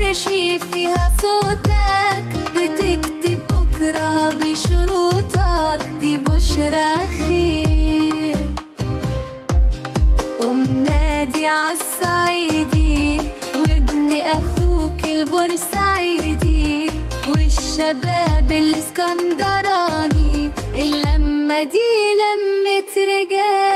نشيد فيها صوتك بتكتب بكرة بشروطك دي بشرى خير قوم نادي عالصعيدي وابن اخوك البورسعيدي والشباب الاسكندراني اللمة دي لمة رجال